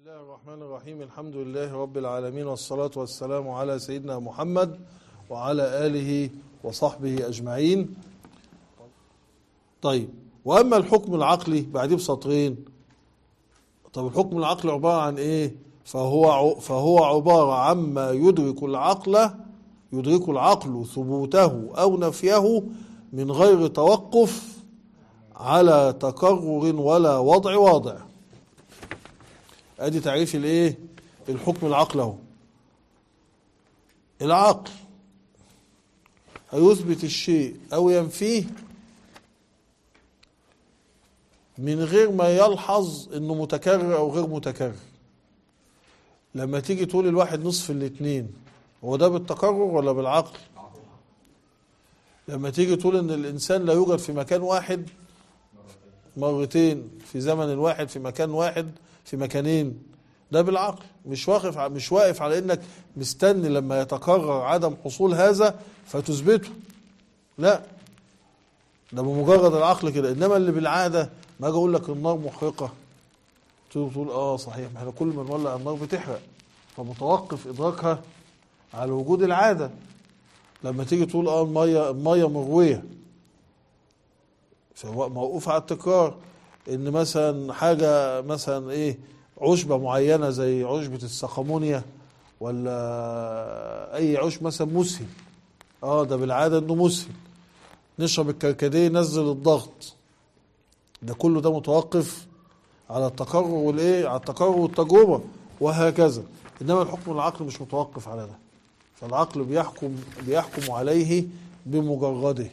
الله الرحمن الرحيم الحمد لله رب العالمين والصلاة والسلام على سيدنا محمد وعلى آله وصحبه أجمعين طيب وأما الحكم العقلي بعديه بسطرين طب الحكم العقلي عبارة عن إيه فهو ع- فهو عبارة عما يدرك العقل يدرك العقل ثبوته أو نفيه من غير توقف على تكرر ولا وضع واضع ادي تعريف الايه الحكم العقل اهو العقل هيثبت الشيء او ينفيه من غير ما يلحظ انه متكرر او غير متكرر لما تيجي تقول الواحد نصف الاتنين هو ده بالتكرر ولا بالعقل لما تيجي تقول ان الانسان لا يوجد في مكان واحد مرتين في زمن واحد في مكان واحد في مكانين ده بالعقل مش واقف ع- مش واقف على انك مستني لما يتكرر عدم حصول هذا فتثبته لا ده بمجرد العقل كده انما اللي بالعاده ما اجي اقول لك النار محرقه تقول تقول اه صحيح ما احنا كل ما نولع النار بتحرق فمتوقف ادراكها على وجود العاده لما تيجي تقول اه الميه الميه مرويه فهو موقوف على التكرار ان مثلا حاجه مثلا ايه عشبه معينه زي عشبه السقمونيا ولا اي عشب مثلا مسهل اه ده بالعاده انه مسهل نشرب الكركديه ينزل الضغط ده كله ده متوقف على التكرر والايه على التكرر والتجربه وهكذا انما الحكم العقل مش متوقف على ده فالعقل بيحكم بيحكم عليه بمجرده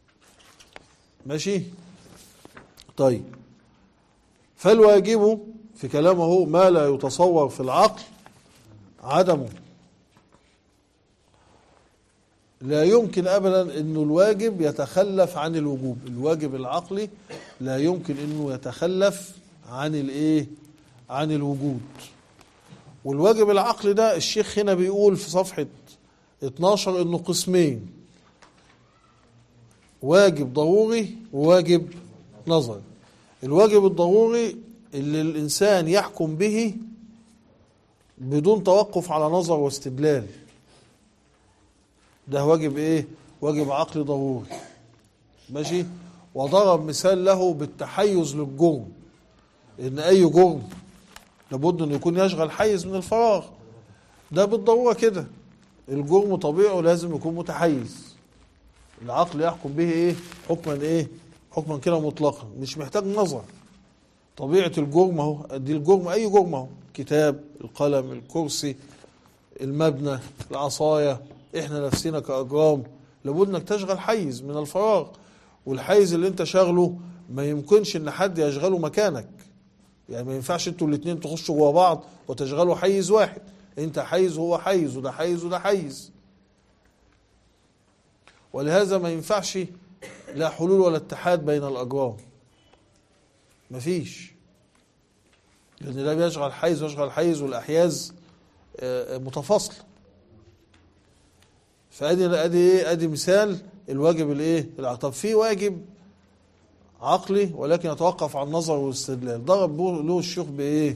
ماشي طيب فالواجب في كلامه ما لا يتصور في العقل عدمه لا يمكن ابدا انه الواجب يتخلف عن الوجوب الواجب العقلي لا يمكن انه يتخلف عن الايه عن الوجود والواجب العقلي ده الشيخ هنا بيقول في صفحة 12 انه قسمين واجب ضروري وواجب نظري الواجب الضروري اللي الإنسان يحكم به بدون توقف على نظر واستدلال ده واجب ايه واجب عقلي ضروري ماشي وضرب مثال له بالتحيز للجرم ان اي جرم لابد انه يكون يشغل حيز من الفراغ ده بالضروره كده الجرم طبيعه لازم يكون متحيز العقل يحكم به ايه حكما ايه حكما كده مطلقا مش محتاج نظر طبيعه الجرم اهو دي الجرم اي جرم اهو كتاب القلم الكرسي المبنى العصايه احنا نفسنا كاجرام لابد انك تشغل حيز من الفراغ والحيز اللي انت شاغله ما يمكنش ان حد يشغله مكانك يعني ما ينفعش انتوا الاثنين تخشوا جوا بعض وتشغلوا حيز واحد انت حيز وهو حيز وده حيز وده حيز ولهذا ما ينفعش لا حلول ولا اتحاد بين الاجرام مفيش لان ده بيشغل حيز ويشغل حيز والاحياز آه، متفاصله فادي ادي ايه ادي مثال الواجب الايه الع- طب في واجب عقلي ولكن يتوقف عن النظر والاستدلال ضرب به- له الشيخ بايه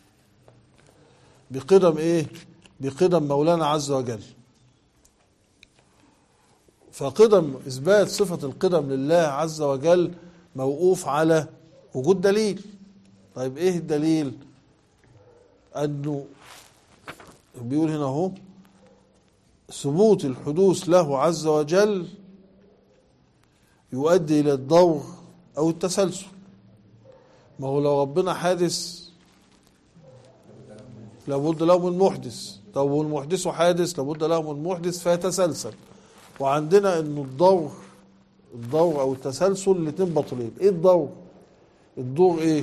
بقدم ايه بقدم مولانا عز وجل فقدم اثبات صفه القدم لله عز وجل موقوف على وجود دليل طيب ايه الدليل انه بيقول هنا اهو ثبوت الحدوث له عز وجل يؤدي الى الدور او التسلسل ما هو لو ربنا حادث لابد له من محدث طب والمحدث حادث لابد له من محدث فيتسلسل وعندنا انه الدور الدور او التسلسل الاثنين باطلين ايه الدور الدور ايه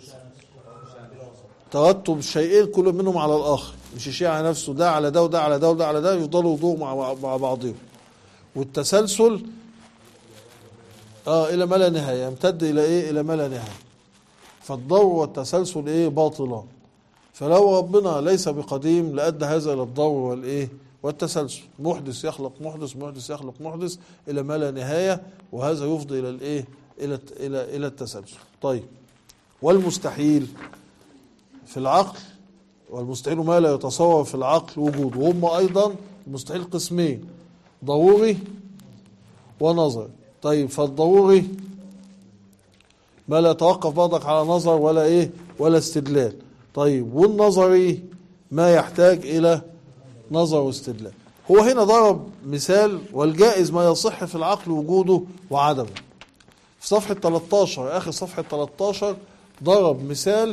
ترتب الشيئين كل منهم على الاخر مش الشيء على نفسه ده على ده وده على ده وده على ده يفضلوا يدوروا مع مع بعضهم والتسلسل اه الى ما لا نهايه يمتد الى ايه الى ما لا نهايه فالدور والتسلسل ايه باطلان فلو ربنا ليس بقديم لادى هذا الى الدور والايه والتسلسل محدث يخلق محدث محدث يخلق محدث الى ما لا نهايه وهذا يفضي الى الايه الى الى الى التسلسل طيب والمستحيل في العقل والمستحيل ما لا يتصور في العقل وجوده وهم أيضا المستحيل قسمين ضروري ونظري طيب فالضروري ما لا يتوقف برضك على نظر ولا ايه ولا استدلال طيب والنظري ما يحتاج الى نظر واستدلال هو هنا ضرب مثال والجائز ما يصح في العقل وجوده وعدمه في صفحة 13 آخر صفحة 13 ضرب مثال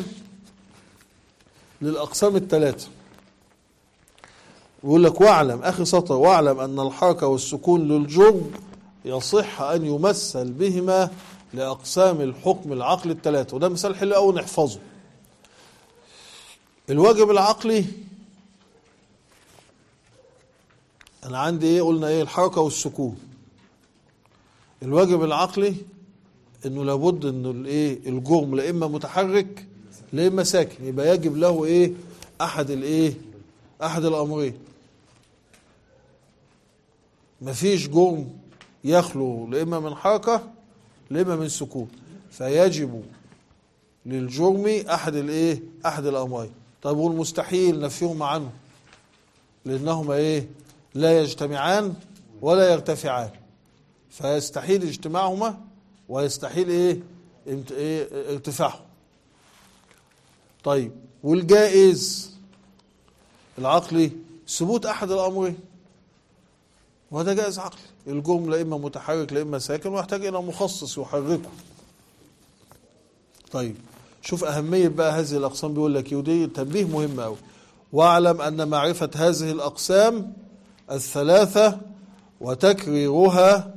للأقسام الثلاثة يقول لك واعلم أخي سطر واعلم أن الحركة والسكون للجرم يصح أن يمثل بهما لأقسام الحكم العقل الثلاثة وده مثال حلو أوي نحفظه الواجب العقلي أنا عندي إيه قلنا إيه الحركة والسكون الواجب العقلي إنه لابد إنه الإيه الجرم لا إما متحرك لا إما ساكن يبقى يجب له إيه أحد الإيه أحد الأمرين مفيش جرم يخلو لا إما من حركة لا إما من سكون فيجب للجرم أحد الإيه أحد الأمرين طيب والمستحيل نفيهما عنه لأنهما إيه لا يجتمعان ولا يرتفعان فيستحيل اجتماعهما ويستحيل إيه, امت- إيه ارتفاعهم طيب والجائز العقلي ثبوت أحد الأمرين وهذا جائز عقلي الجرم لا إما متحرك لا إما ساكن ويحتاج إلى مخصص يحركه طيب شوف أهمية بقى هذه الأقسام بيقول لك ودي تنبيه مهم أوي واعلم أن معرفة هذه الأقسام الثلاثة وتكريرها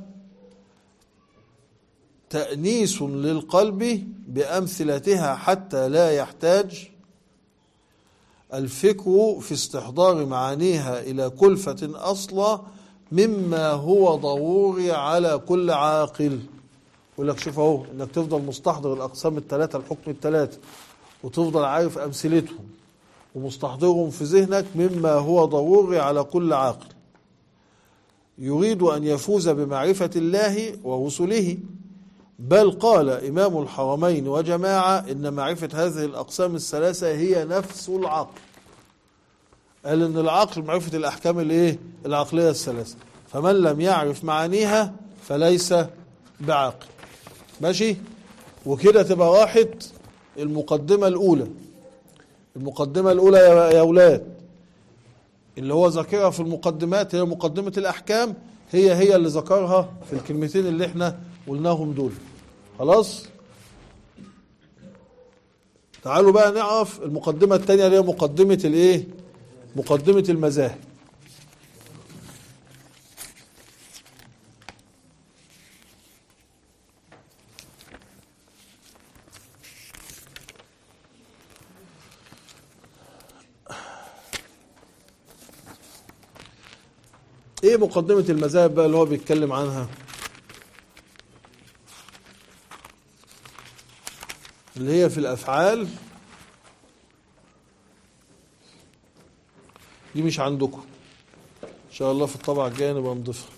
تأنيس للقلب بأمثلتها حتى لا يحتاج الفكر في استحضار معانيها إلى كلفة أصلا مما هو ضروري على كل عاقل يقول لك شوف اهو انك تفضل مستحضر الاقسام الثلاثه الحكم الثلاثه وتفضل عارف امثلتهم ومستحضرهم في ذهنك مما هو ضروري على كل عاقل يريد ان يفوز بمعرفه الله ورسله بل قال امام الحرمين وجماعه ان معرفه هذه الاقسام الثلاثه هي نفس العقل قال ان العقل معرفه الاحكام الايه العقليه الثلاثه فمن لم يعرف معانيها فليس بعاقل ماشي وكده تبقى راحت المقدمه الاولى المقدمه الاولى يا يا اولاد اللي هو ذاكرها في المقدمات هي مقدمه الاحكام هي هي اللي ذكرها في الكلمتين اللي احنا قلناهم دول خلاص تعالوا بقى نعرف المقدمه الثانيه اللي هي مقدمه الايه مقدمه المذاهب ايه مقدمة المذاهب بقى اللي هو بيتكلم عنها اللي هي في الافعال دي مش عندكم ان شاء الله في الطبعة الجاية نبقى نضيفها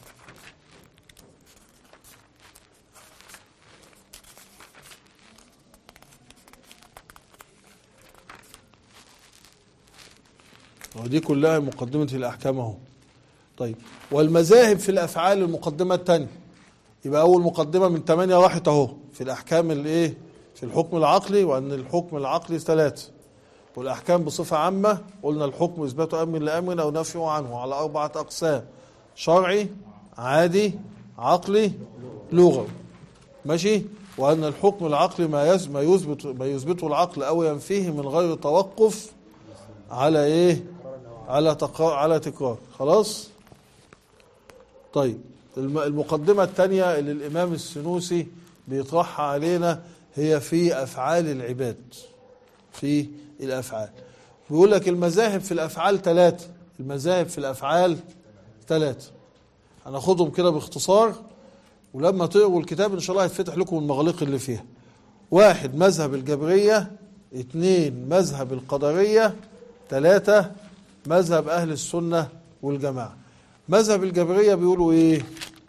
ودي كلها مقدمة الأحكام أهو طيب والمذاهب في الافعال المقدمه الثانيه يبقى اول مقدمه من ثمانيه راحت اهو في الاحكام الايه في الحكم العقلي وان الحكم العقلي ثلاثه والاحكام بصفه عامه قلنا الحكم اثبات امر لامر او نفيه عنه على اربعه اقسام شرعي عادي عقلي لغوي ماشي وان الحكم العقلي ما يز- ما يثبت ما يثبته العقل او ينفيه من غير توقف على ايه على تقرار على تكرار خلاص طيب الم- المقدمة الثانية اللي الإمام السنوسي بيطرحها علينا هي في أفعال العباد في الأفعال بيقول لك المذاهب في الأفعال ثلاثة المذاهب في الأفعال ثلاثة هناخدهم كده باختصار ولما تقروا الكتاب إن شاء الله هيتفتح لكم المغاليق اللي فيها واحد مذهب الجبرية اثنين مذهب القدرية ثلاثة مذهب أهل السنة والجماعة مذهب الجبرية بيقولوا إيه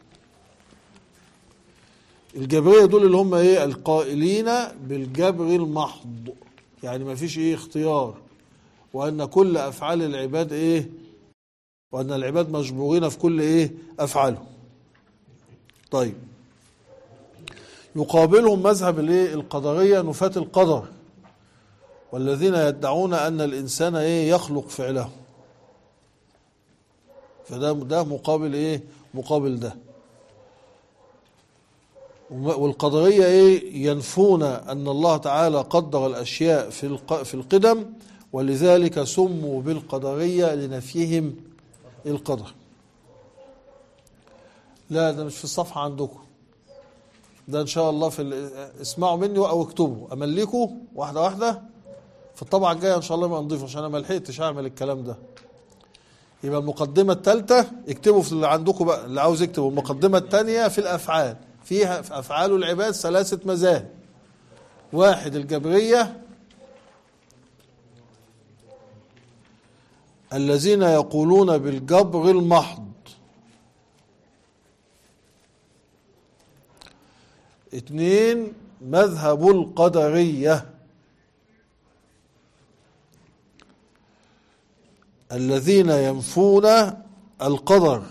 الجبرية دول اللي هم إيه القائلين بالجبر المحض يعني ما فيش إيه اختيار وأن كل أفعال العباد إيه وأن العباد مجبورين في كل إيه أفعالهم طيب يقابلهم مذهب الايه القدريه نفاة القدر والذين يدعون ان الانسان ايه يخلق فعله فده ده مقابل ايه مقابل ده والقدريه ايه ينفون ان الله تعالى قدر الاشياء في الق- في القدم ولذلك سموا بالقدريه لنفيهم القدر لا ده مش في الصفحه عندكم ده ان شاء الله في ال- اسمعوا مني او اكتبوا امليكوا واحده واحده في الطبعه الجايه ان شاء الله ما نضيفه عشان انا ما لحقتش اعمل الكلام ده يبقى المقدمه الثالثه اكتبوا في اللي عندكم بقى اللي عاوز يكتبوا المقدمه الثانيه في الافعال فيها في افعال العباد ثلاثه مذاهب واحد الجبريه الذين يقولون بالجبر المحض اثنين مذهب القدرية الذين ينفون القدر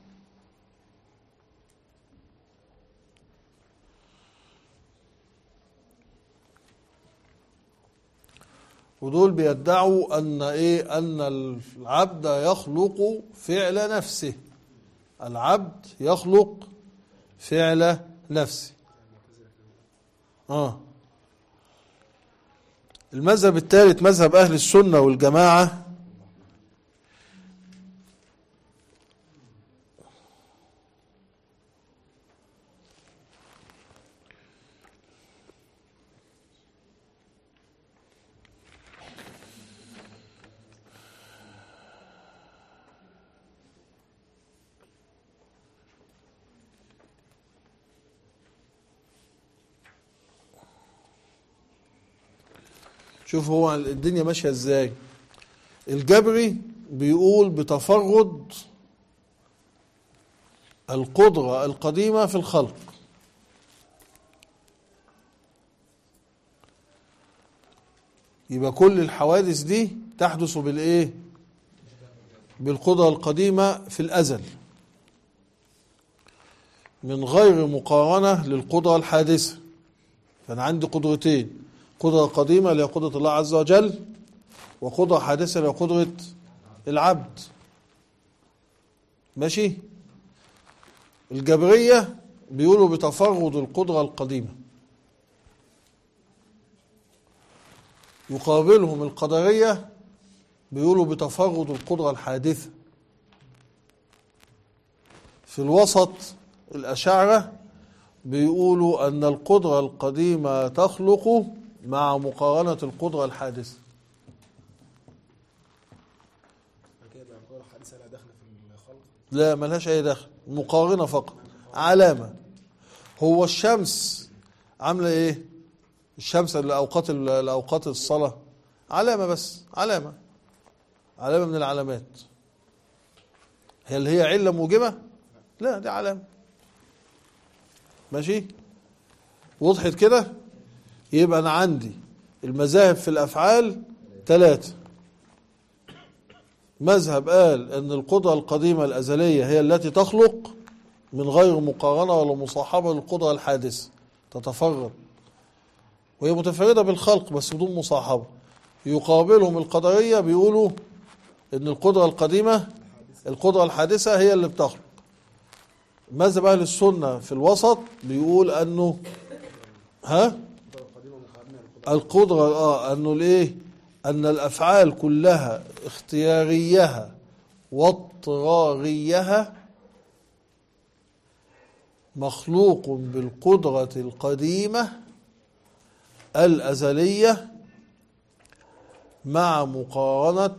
ودول بيدعوا ان ايه ان العبد يخلق فعل نفسه العبد يخلق فعل نفسه اه المذهب الثالث مذهب اهل السنه والجماعه شوف هو الدنيا ماشيه ازاي الجبري بيقول بتفرد القدرة القديمة في الخلق يبقى كل الحوادث دي تحدث بالايه بالقدرة القديمة في الأزل من غير مقارنة للقدرة الحادثة فأنا عندي قدرتين قدرة قديمة اللي هي قدرة الله عز وجل وقدرة حادثة اللي هي قدرة العبد ماشي الجبرية بيقولوا بتفرد القدرة القديمة يقابلهم القدرية بيقولوا بتفرد القدرة الحادثة في الوسط الأشاعرة بيقولوا أن القدرة القديمة تخلق مع مقارنة القدرة الحادثة كده يبقى القدرة الحادثة لا داخلة في الخلق لا ملهاش أي دخل مقارنة فقط علامة هو الشمس عاملة إيه الشمس لأوقات لأوقات الصلاة علامة بس علامة علامة من العلامات هل هي علة موجبة لا دي علامة ماشي وضحت كده يبقى أنا عندي المذاهب في الأفعال ثلاثة مذهب قال أن القدرة القديمة الأزلية هي التي تخلق من غير مقارنة ولا مصاحبة للقدرة الحادثة تتفرد وهي متفردة بالخلق بس بدون مصاحبة يقابلهم القدرية بيقولوا أن القدرة القديمة القدرة الحادثة هي اللي بتخلق مذهب أهل السنة في الوسط بيقول أنه ها القدرة القديمة مقارنة للقدرة القدرة اه انه الايه ان الافعال كلها اختياريها واضطراريها مخلوق بالقدرة القديمة الأزلية مع مقارنة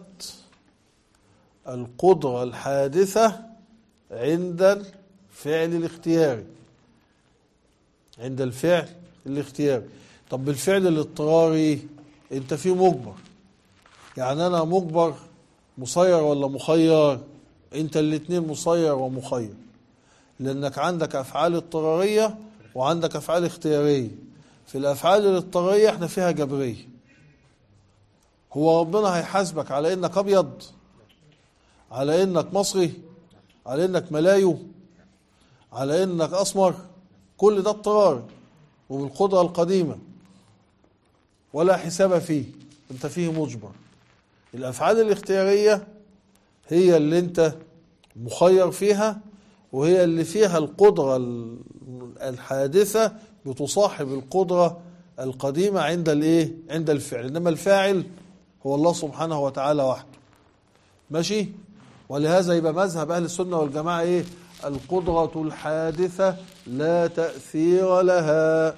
القدرة الحادثة عند الفعل الاختياري عند الفعل الاختياري طب بالفعل الاضطراري انت في مجبر يعني انا مجبر مسير ولا مخير انت الاتنين مسير ومخير لانك عندك افعال اضطراريه وعندك افعال اختياريه في الافعال الاضطراريه احنا فيها جبريه هو ربنا هيحاسبك على انك ابيض على انك مصري على انك ملايو على انك اسمر كل ده اضطرار وبالقدرة القديمة ولا حساب فيه انت فيه مجبر الافعال الاختيارية هي اللي انت مخير فيها وهي اللي فيها القدرة ال- الحادثة بتصاحب القدرة القديمة عند الايه عند الفعل انما الفاعل هو الله سبحانه وتعالى وحده ماشي ولهذا يبقى مذهب اهل السنة والجماعة ايه القدرة الحادثة لا تأثير لها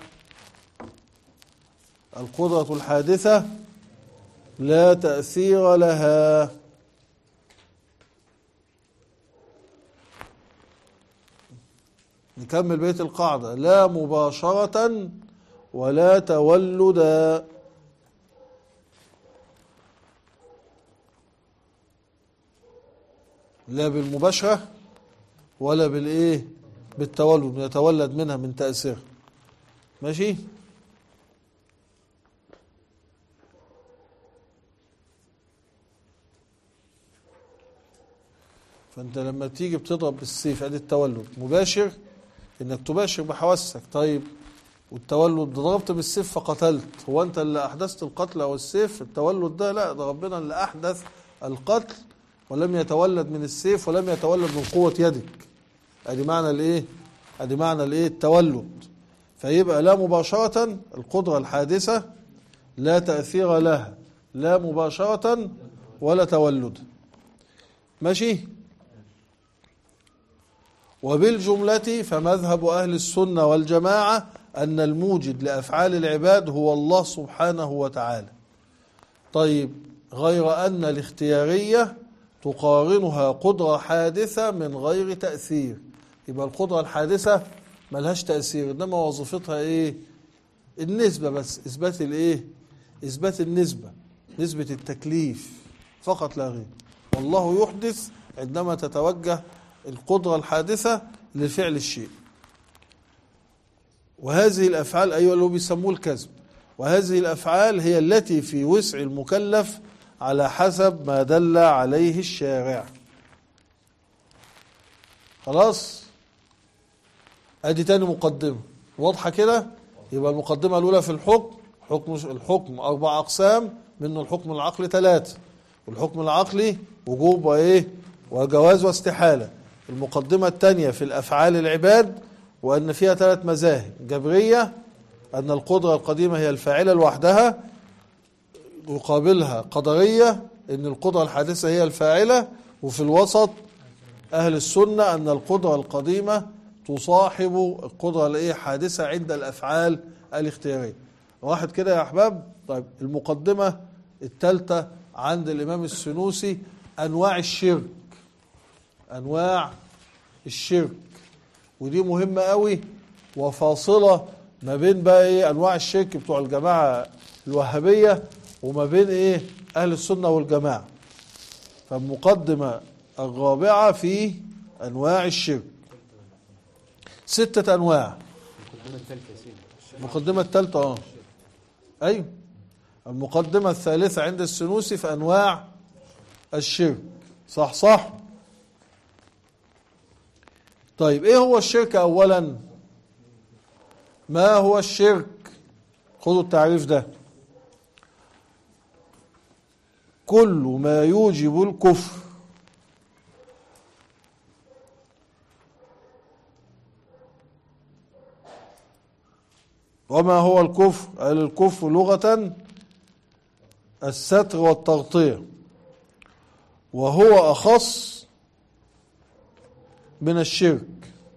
القدرة الحادثة لا تأثير لها نكمل بيت القاعدة لا مباشرة ولا تولدا لا بالمباشرة ولا بالايه بالتولد يتولد منها من تأثير ماشي فانت لما تيجي بتضرب بالسيف ادي التولد مباشر انك تباشر بحواسك طيب والتولد ده ضربت بالسيف فقتلت هو انت اللي احدثت القتل او السيف التولد ده لا ده ربنا اللي احدث القتل ولم يتولد من السيف ولم يتولد من قوة يدك ادي معنى الايه ادي معنى الايه التولد فيبقى لا مباشرة القدرة الحادثة لا تأثير لها لا مباشرة ولا تولد ماشي وبالجملة فمذهب أهل السنة والجماعة أن الموجد لأفعال العباد هو الله سبحانه وتعالى طيب غير أن الاختيارية تقارنها قدرة حادثة من غير تأثير يبقى القدرة الحادثة ملهاش تأثير إنما وظيفتها إيه النسبة بس إثبات الإيه إثبات النسبة نسبة التكليف فقط لا غير والله يحدث عندما تتوجه القدرة الحادثة لفعل الشيء وهذه الأفعال أيها اللي هو بيسموه الكذب وهذه الأفعال هي التي في وسع المكلف على حسب ما دل عليه الشارع خلاص ادي تاني مقدمة واضحة كده يبقى المقدمة الأولى في الحكم حكم الحكم أربع أقسام منه الحكم العقلي ثلاثة والحكم العقلي وجوب وإيه وجواز واستحالة المقدمة الثانية في الأفعال العباد وأن فيها ثلاث مذاهب جبرية أن القدرة القديمة هي الفاعلة لوحدها يقابلها قدرية أن القدرة الحادثة هي الفاعلة وفي الوسط أهل السنة أن القدرة القديمة تصاحب القدرة الايه حادثة عند الأفعال الاختيارية واحد كده يا أحباب طيب المقدمة الثالثة عند الإمام السنوسي أنواع الشرك أنواع الشرك ودي مهمة قوي وفاصلة ما بين بقى ايه انواع الشرك بتوع الجماعة الوهابية وما بين ايه اهل السنة والجماعة فالمقدمة الرابعة في انواع الشرك ستة انواع المقدمة الثالثة اه ايوه المقدمة الثالثة عند السنوسي في انواع الشرك صح صح طيب ايه هو الشرك اولا ما هو الشرك خذوا التعريف ده كل ما يوجب الكفر وما هو الكفر قال الكفر لغة الستر والتغطية وهو أخص من الشرك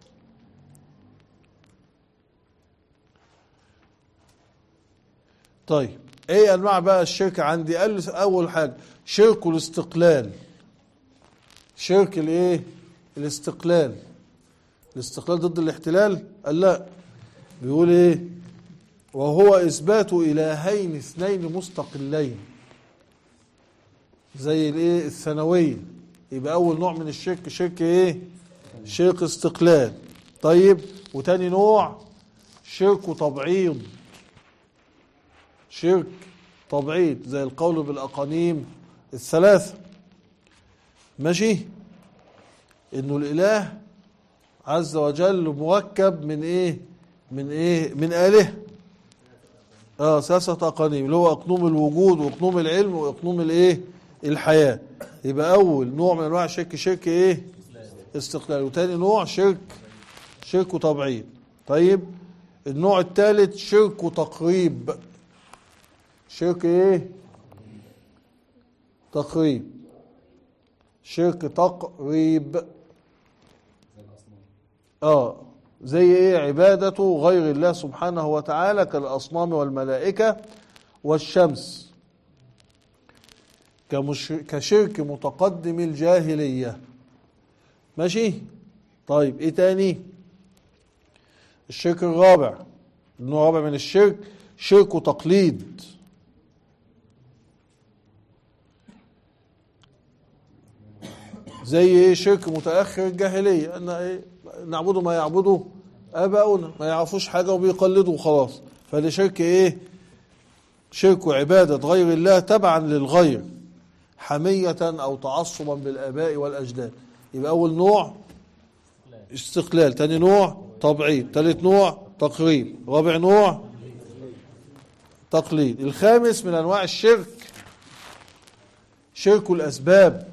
طيب ايه انواع بقى الشرك عندي قال لي اول حاجه شرك الاستقلال شرك الايه الاستقلال الاستقلال ضد الاحتلال قال لا بيقول ايه وهو اثبات الهين اثنين مستقلين زي الايه الثانويه يبقى اول نوع من الشرك شرك ايه شرك استقلال طيب وتاني نوع شرك تبعيض شرك تبعيد زي القول بالأقانيم الثلاثة ماشي انه الاله عز وجل مركب من ايه من ايه من اله اه ثلاثة اقانيم اللي هو اقنوم الوجود واقنوم العلم واقنوم الايه الحياة يبقى اول نوع من انواع الشرك شرك ايه استقلال وتاني نوع شرك شرك وتبعيد طيب النوع الثالث شرك وتقريب شرك ايه تقريب شرك تقريب اه زي ايه عبادة غير الله سبحانه وتعالى كالأصنام والملائكة والشمس كمش... كشرك متقدم الجاهلية ماشي طيب ايه تاني الشرك الرابع النوع الرابع من الشرك شرك تقليد زي ايه شرك متاخر الجاهليه ان ايه نعبدوا ما يعبدوا اباؤنا ما يعرفوش حاجه وبيقلدوا وخلاص فده شرك ايه شرك عباده غير الله تبعا للغير حميه او تعصبا بالاباء والاجداد يبقى اول نوع استقلال تاني نوع تبعيد تالت نوع تقريب رابع نوع تقليد الخامس من انواع الشرك شرك الاسباب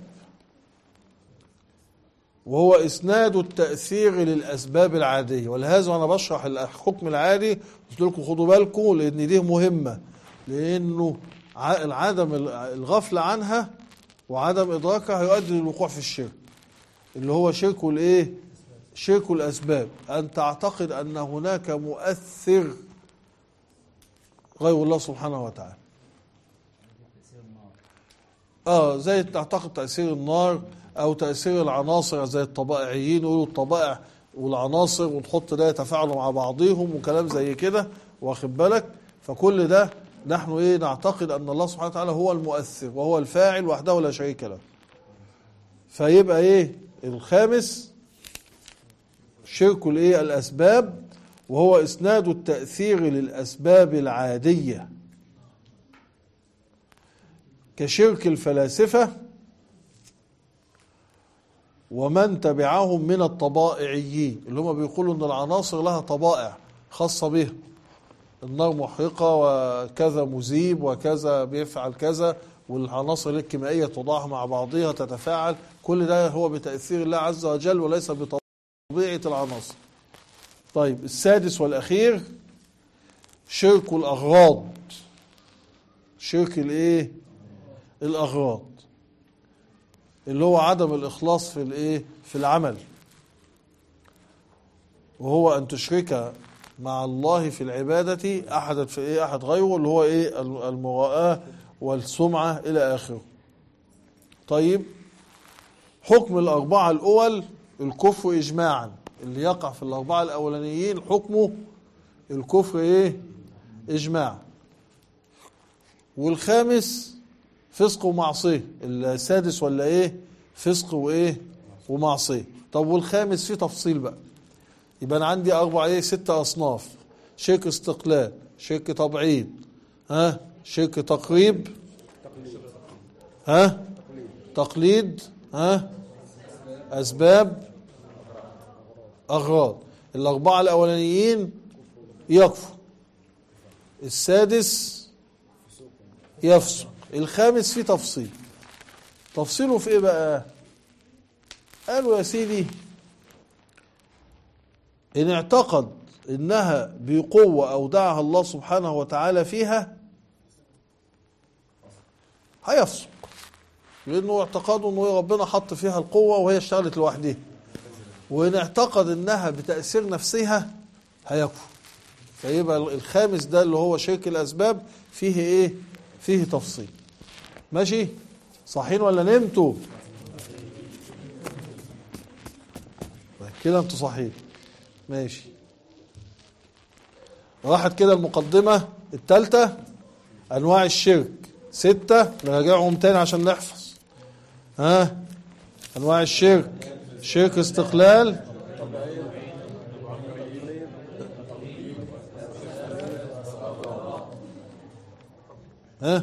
وهو اسناد التاثير للاسباب العاديه ولهذا وانا بشرح الحكم العادي قلت لكم خدوا بالكم لان دي مهمه لانه ع- عدم الغفله عنها وعدم ادراكها هيؤدي للوقوع في الشرك اللي هو شرك الايه شرك الاسباب ان تعتقد ان هناك مؤثر غير الله سبحانه وتعالى اه زي تعتقد تأثير النار او تأثير العناصر زي الطبائعيين يقولوا الطبائع والعناصر وتحط ده يتفاعلوا مع بعضهم وكلام زي كده واخد بالك فكل ده نحن ايه نعتقد ان الله سبحانه وتعالى هو المؤثر وهو الفاعل وحده لا شريك له فيبقى ايه الخامس شرك الايه الاسباب وهو اسناد التأثير للاسباب العاديه كشرك الفلاسفة ومن تبعهم من الطبائعيين اللي هم بيقولوا ان العناصر لها طبائع خاصة بها النار محرقة وكذا مذيب وكذا بيفعل كذا والعناصر الكيميائية تضاع مع بعضها تتفاعل كل ده هو بتأثير الله عز وجل وليس بطبيعة العناصر طيب السادس والأخير شرك الأغراض شرك الايه الاغراض اللي هو عدم الاخلاص في الايه في العمل وهو ان تشرك مع الله في العبادة احدا في ايه احد غيره اللي هو ايه المراءة والسمعة الى اخره طيب حكم الاربعة الاول الكفر اجماعا اللي يقع في الاربعة الاولانيين حكمه الكفر ايه اجماعا والخامس فسق ومعصيه السادس ولا ايه فسق وايه ومعصيه طب والخامس فيه تفصيل بقى يبقى انا عندي اربع ايه ست اصناف شرك استقلال شرك تبعيد ها شرك تقريب ها تقليد ها اسباب اغراض الاربعه الاولانيين يكفوا السادس يفسق الخامس فيه تفصيل تفصيله في ايه بقى قالوا يا سيدي ان اعتقد انها بقوة اودعها الله سبحانه وتعالى فيها هيفسق لانه اعتقاده انه ربنا حط فيها القوة وهي اشتغلت لوحدها وان اعتقد انها بتأثير نفسها هيكفر فيبقى الخامس ده اللي هو شرك الاسباب فيه ايه فيه تفصيل ماشي صحيين ولا نمتوا كده انتوا صحيين ماشي راحت كده المقدمة التالتة أنواع الشرك ستة نراجعهم تاني عشان نحفظ ها أنواع الشرك شرك استقلال ها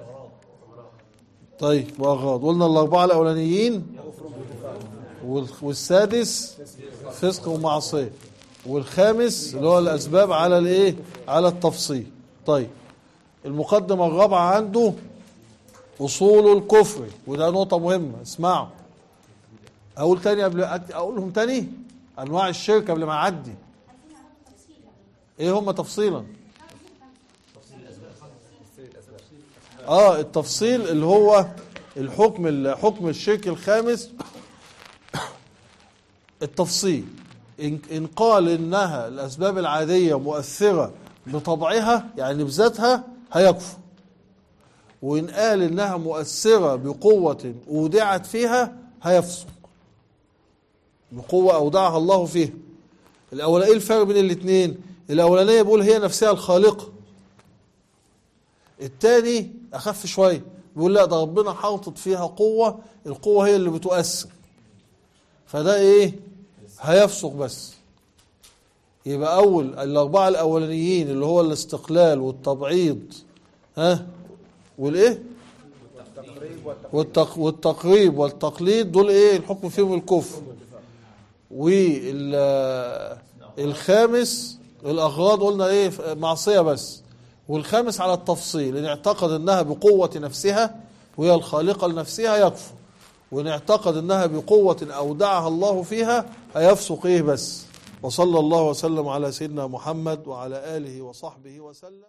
طيب واغراض قلنا الاربعه الاولانيين وال- والسادس فسق ومعصيه والخامس اللي هو الاسباب على الايه على التفصيل طيب المقدمه الرابعه عنده اصول الكفر وده نقطه مهمه اسمعوا اقول تاني قبل أك- اقولهم تاني انواع الشرك قبل ما اعدي ايه هم تفصيلا اه التفصيل اللي هو الحكم حكم الشرك الخامس التفصيل إن, إن قال إنها الأسباب العادية مؤثرة بطبعها يعني بذاتها هيكفر وإن قال إنها مؤثرة بقوة أودعت فيها هيفسق بقوة أودعها الله فيها الأول إيه الفرق بين الاثنين الأولانية بيقول هي نفسها الخالقة الثاني أخف شوية بيقول لا ده ربنا حاطط فيها قوة القوة هي اللي بتؤثر فده ايه هيفسق بس يبقى اول الاربعه الاولانيين اللي هو الاستقلال والتبعيض ها والايه والتق والتقريب والتقليد دول ايه الحكم فيهم الكفر والخامس الاغراض قلنا ايه معصيه بس والخامس على التفصيل ان اعتقد انها بقوه نفسها وهي الخالقه لنفسها يكفر وإن اعتقد أنها بقوة أودعها الله فيها هيفسق إيه بس وصلى الله وسلم على سيدنا محمد وعلى آله وصحبه وسلم